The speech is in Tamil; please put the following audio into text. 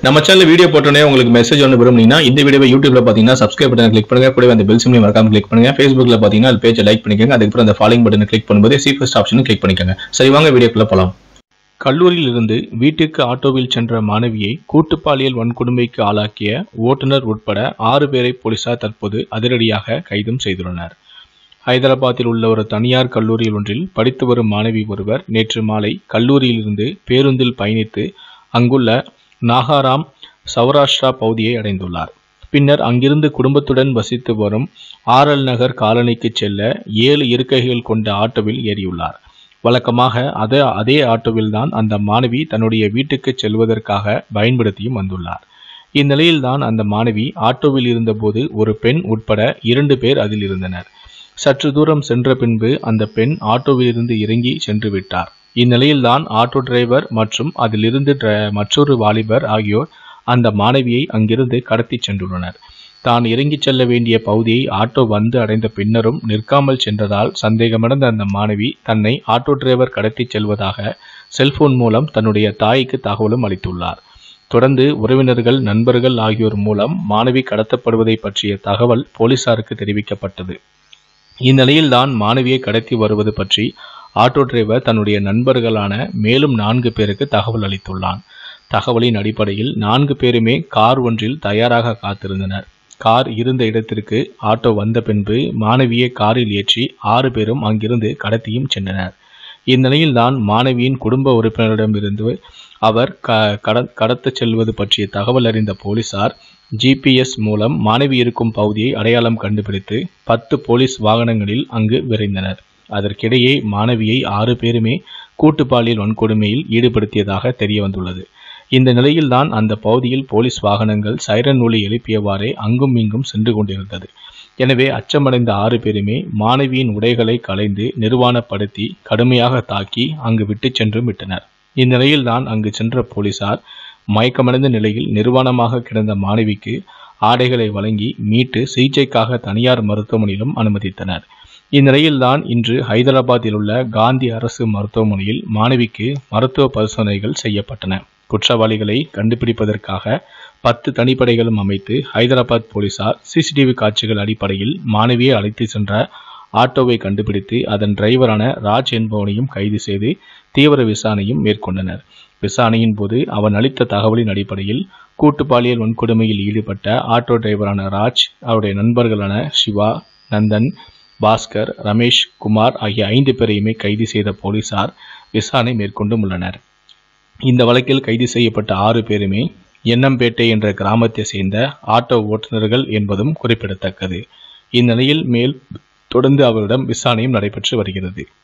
நம்ம சேனல் வீடியோ போட்டோன்னே உங்களுக்கு மெசேஜ் ஒன்று விரும்புனீங்கன்னா இந்த வீடியோவை யூடியூப்ல பார்த்தீங்கன்னா சப்ஸ்கிரைப் பட்டன் கிளிக் பண்ணுங்க கூடவே அந்த பெல் சிம்லையும் மறக்காம கிளிக் பண்ணுங்க ஃபேஸ்புக்ல பார்த்தீங்கன்னா அது பேஜை லைக் பண்ணிக்கோங்க அதுக்கப்புறம் அந்த ஃபாலோயிங் பட்டனை கிளிக் பண்ணும்போது சி ஃபர்ஸ்ட் ஆப்ஷனும் கிளிக் பண்ணிக்கோங்க சரி வாங்க வீடியோக்குள்ள போலாம் கல்லூரியில் இருந்து வீட்டுக்கு ஆட்டோவில் சென்ற மாணவியை கூட்டு பாலியல் வன்கொடுமைக்கு ஆளாக்கிய ஓட்டுநர் உட்பட ஆறு பேரை போலீசார் தற்போது அதிரடியாக கைதும் செய்துள்ளனர் ஹைதராபாத்தில் உள்ள ஒரு தனியார் கல்லூரியில் ஒன்றில் படித்து வரும் மாணவி ஒருவர் நேற்று மாலை கல்லூரியிலிருந்து பேருந்தில் பயணித்து அங்குள்ள நாகாராம் சௌராஷ்டிரா பகுதியை அடைந்துள்ளார் பின்னர் அங்கிருந்து குடும்பத்துடன் வசித்து வரும் ஆர்எல் நகர் காலனிக்கு செல்ல ஏழு இருக்கைகள் கொண்ட ஆட்டோவில் ஏறியுள்ளார் வழக்கமாக அதே அதே ஆட்டோவில் தான் அந்த மாணவி தன்னுடைய வீட்டுக்கு செல்வதற்காக பயன்படுத்தியும் வந்துள்ளார் இந்நிலையில்தான் அந்த மாணவி ஆட்டோவில் இருந்தபோது ஒரு பெண் உட்பட இரண்டு பேர் அதில் இருந்தனர் சற்று தூரம் சென்ற பின்பு அந்த பெண் ஆட்டோவிலிருந்து இறங்கி சென்று விட்டார் இந்நிலையில்தான் ஆட்டோ டிரைவர் மற்றும் அதிலிருந்து டிர- மற்றொரு வாலிபர் ஆகியோர் அந்த மாணவியை அங்கிருந்து கடத்தி சென்றுள்ளனர் தான் இறங்கிச் செல்ல வேண்டிய பகுதியை ஆட்டோ வந்து அடைந்த பின்னரும் நிற்காமல் சென்றதால் சந்தேகமடைந்த அந்த மாணவி தன்னை ஆட்டோ டிரைவர் கடத்திச் செல்வதாக செல்போன் மூலம் தன்னுடைய தாய்க்கு தகவலும் அளித்துள்ளார் தொடர்ந்து உறவினர்கள் நண்பர்கள் ஆகியோர் மூலம் மாணவி கடத்தப்படுவதை பற்றிய தகவல் போலீசாருக்கு தெரிவிக்கப்பட்டது இந்நிலையில்தான் மாணவியை கடத்தி வருவது பற்றி ஆட்டோ டிரைவர் தன்னுடைய நண்பர்களான மேலும் நான்கு பேருக்கு தகவல் அளித்துள்ளான் தகவலின் அடிப்படையில் நான்கு பேருமே கார் ஒன்றில் தயாராக காத்திருந்தனர் கார் இருந்த இடத்திற்கு ஆட்டோ வந்த பின்பு மாணவியை காரில் ஏற்றி ஆறு பேரும் அங்கிருந்து கடத்தியும் சென்றனர் இந்நிலையில்தான் மாணவியின் குடும்ப உறுப்பினரிடமிருந்து அவர் க கட கடத்தச் செல்வது பற்றிய தகவல் அறிந்த போலீசார் ஜிபிஎஸ் மூலம் மாணவி இருக்கும் பகுதியை அடையாளம் கண்டுபிடித்து பத்து போலீஸ் வாகனங்களில் அங்கு விரைந்தனர் அதற்கிடையே மாணவியை ஆறு பேருமே கூட்டு பாலியல் வன்கொடுமையில் ஈடுபடுத்தியதாக தெரிய வந்துள்ளது இந்த நிலையில்தான் அந்த பகுதியில் போலீஸ் வாகனங்கள் சைரன் ஒலி எழுப்பியவாறே அங்கும் இங்கும் சென்று கொண்டிருந்தது எனவே அச்சமடைந்த ஆறு பேருமே மாணவியின் உடைகளை களைந்து நிர்வாணப்படுத்தி கடுமையாக தாக்கி அங்கு விட்டுச் சென்றும் விட்டனர் இந்நிலையில்தான் அங்கு சென்ற போலீசார் மயக்கமடைந்த நிலையில் நிர்வாணமாக கிடந்த மாணவிக்கு ஆடைகளை வழங்கி மீட்டு சிகிச்சைக்காக தனியார் மருத்துவமனையிலும் அனுமதித்தனர் இந்நிலையில்தான் இன்று ஹைதராபாத்தில் உள்ள காந்தி அரசு மருத்துவமனையில் மாணவிக்கு மருத்துவ பரிசோதனைகள் செய்யப்பட்டன குற்றவாளிகளை கண்டுபிடிப்பதற்காக பத்து தனிப்படைகளும் அமைத்து ஹைதராபாத் போலீசார் சிசிடிவி காட்சிகள் அடிப்படையில் மாணவியை அழைத்து சென்ற ஆட்டோவை கண்டுபிடித்து அதன் டிரைவரான ராஜ் என்பவனையும் கைது செய்து தீவிர விசாரணையும் மேற்கொண்டனர் விசாரணையின் போது அவன் அளித்த தகவலின் அடிப்படையில் கூட்டு பாலியல் வன்கொடுமையில் ஈடுபட்ட ஆட்டோ டிரைவரான ராஜ் அவருடைய நண்பர்களான சிவா நந்தன் பாஸ்கர் ரமேஷ் குமார் ஆகிய ஐந்து பேரையுமே கைது செய்த போலீசார் விசாரணை மேற்கொண்டும் உள்ளனர் இந்த வழக்கில் கைது செய்யப்பட்ட ஆறு பேருமே எண்ணம்பேட்டை என்ற கிராமத்தை சேர்ந்த ஆட்டோ ஓட்டுநர்கள் என்பதும் குறிப்பிடத்தக்கது இந்நிலையில் மேல் தொடர்ந்து அவரிடம் விசாரணையும் நடைபெற்று வருகிறது